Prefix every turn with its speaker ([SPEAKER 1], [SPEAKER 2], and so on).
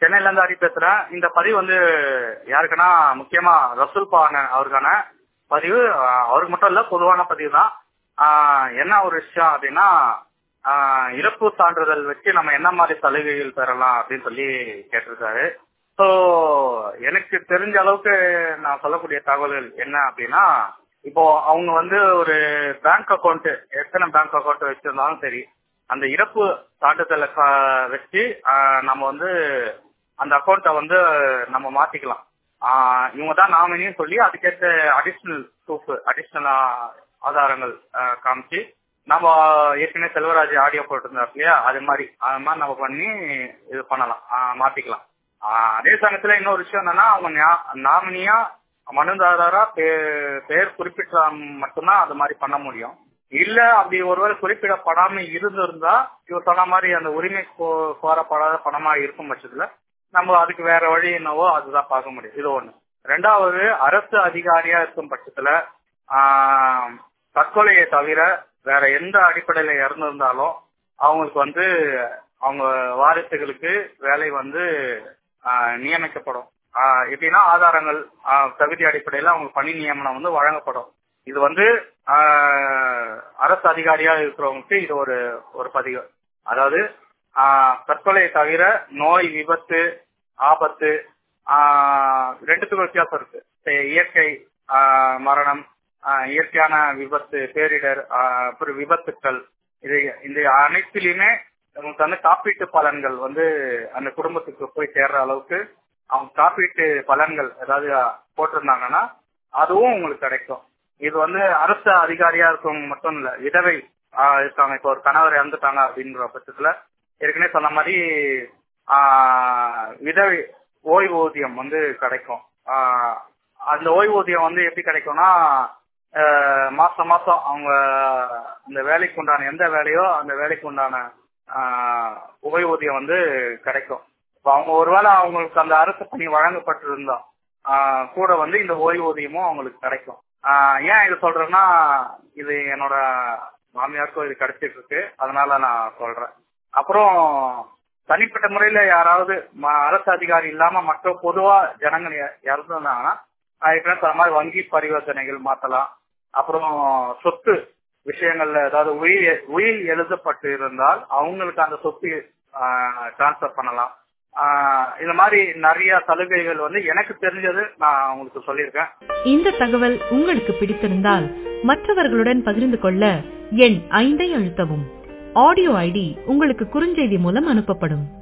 [SPEAKER 1] சென்னையில இருந்து ஹரி பேசுறேன் இந்த பதிவு வந்து யாருக்குன்னா முக்கியமா ரசூல் பான அவருக்கான பதிவு ஆஹ் அவருக்கு மட்டும் இல்ல பொதுவான பதிவு தான் ஆஹ் என்ன ஒரு விஷயம் அப்படின்னா ஆஹ் இறப்பு சான்றிதழ் வச்சு நம்ம என்ன மாதிரி சலுகைகள் பெறலாம் அப்படின்னு சொல்லி கேட்டிருக்காரு ஸோ எனக்கு தெரிஞ்ச அளவுக்கு நான் சொல்லக்கூடிய தகவல்கள் என்ன அப்படின்னா இப்போ அவங்க வந்து ஒரு பேங்க் அக்கௌண்ட் எத்தனை பேங்க் அக்கௌண்ட் வச்சிருந்தாலும் சரி அந்த இறப்பு சான்றிதழை கா- வச்சு ஆஹ் நம்ம வந்து அந்த அக்கௌண்ட்டை வந்து நம்ம மாத்திக்கலாம் ஆஹ் இவங்க தான் நாமினின்னு சொல்லி அதுக்கேற்ற அடிஷ்னல் ப்ரூஃப் அடிஷ்னல் ஆதாரங்கள் ஆஹ் காமிச்சு நம்ம ஏற்கனவே செல்வராஜ் ஆடியோ போட்டிருந்தார் இல்லையா அது மாதிரி அது மாதிரி நம்ம பண்ணி இது பண்ணலாம் ஆஹ் மாத்திக்கலாம் ஆஹ் அதே சமயத்துல இன்னொரு விஷயம் என்னன்னா அவங்க ஞா- நாமினியா மனுதாரரா பே- பெயர் குறிப்பிட்டா மட்டும்தான் அது மாதிரி பண்ண முடியும் இல்ல அப்படி ஒருவேளை குறிப்பிடப்படாம இருந்திருந்தா இவர் சொன்ன மாதிரி அந்த உரிமை கோ- கோரப்படாத பணமா இருக்கும் பட்சத்துல நம்ம அதுக்கு வேற வழி என்னவோ அதுதான் பார்க்க முடியும் இது ஒண்ணு ரெண்டாவது அரசு அதிகாரியா இருக்கும் பட்சத்துல ஆஹ், தற்கொலையை தவிர வேற எந்த அடிப்படையில இறந்திருந்தாலும் அவங்களுக்கு வந்து அவங்க வாரிசுகளுக்கு வேலை வந்து ஆஹ், நியமிக்கப்படும் ஆஹ், எப்படின்னா ஆதாரங்கள் ஆஹ், தகுதி அடிப்படையில அவங்களுக்கு பணி நியமனம் வந்து வழங்கப்படும் இது வந்து ஆஹ், அரசு அதிகாரியா இருக்கிறவங்களுக்கு இது ஒரு ஒரு பதிவு அதாவது ஆஹ், தற்கொலை தவிர நோய் விபத்து ஆபத்து ஆஹ், ரெண்டுத்துக்கும் வித்தியாசம் இருக்கு இப்ப இயற்கை ஆஹ், மரணம் ஆஹ், இயற்கையான விபத்து பேரிடர் ஆஹ், அப்புறம் விபத்துக்கள் இது இந்த அனைத்திலுமே உங்களுக்கு வந்து காப்பீட்டு பலன்கள் வந்து அந்த குடும்பத்துக்கு போய் சேர்ற அளவுக்கு அவங்க காப்பீட்டு பலன்கள் ஏதாவது போட்டிருந்தாங்கன்னா அதுவும் உங்களுக்கு கிடைக்கும் இது வந்து அரசு அதிகாரியா இருக்கவங்க மட்டும் இல்ல விதவை ஆஹ், இருக்காங்க இப்போ ஒரு கணவர் இறந்துட்டாங்க அப்படின்ற பட்சத்துல ஏற்கனவே சொன்ன மாதிரி ஆஹ், விதவை ஓய்வூதியம் வந்து கிடைக்கும் ஆஹ், அந்த ஓய்வூதியம் வந்து எப்படி கிடைக்கும்னா ஆஹ், மாசம் மாசம் அவங்க அந்த வேலைக்கு உண்டான எந்த வேலையோ அந்த வேலைக்கு உண்டான ஆஹ், ஓய்வூதியம் வந்து கிடைக்கும் இப்போ அவங்க ஒருவேளை அவங்களுக்கு அந்த அரசு பணி வழங்கப்பட்டிருந்தா ஆஹ், கூட வந்து இந்த ஓய்வூதியமும் அவங்களுக்கு கிடைக்கும் ஆஹ், ஏன் இது சொல்றேன்னா இது என்னோட மாமியாருக்கும் இது கிடைச்சிட்டு இருக்கு அதனால நான் சொல்றேன் அப்புறம் தனிப்பட்ட முறையில யாராவது ம- அரசு அதிகாரி இல்லாம மற்ற பொதுவா ஜனங்கள் இ- இறந்துருந்தாங்கன்னா ஆஹ் ஏற்கனவே சொன்ன மாதிரி வங்கி பரிவர்த்தனைகள் மாத்தலாம் அப்புறம் சொத்து விஷயங்கள்ல ஏதாவது உயிர் உயிர் எழுதப்பட்டு இருந்தால் அவங்களுக்கு அந்த சொத்து டிரான்ஸ்பர் பண்ணலாம் ஆஹ் இந்த மாதிரி நிறைய சலுகைகள் வந்து எனக்கு தெரிஞ்சது நான் உங்களுக்கு சொல்லியிருக்கேன்
[SPEAKER 2] இந்த தகவல் உங்களுக்கு பிடித்திருந்தால் மற்றவர்களுடன் பகிர்ந்து கொள்ள எண் ஐந்தை அழுத்தவும் ஆடியோ ஐடி உங்களுக்கு குறுஞ்செய்தி மூலம் அனுப்பப்படும்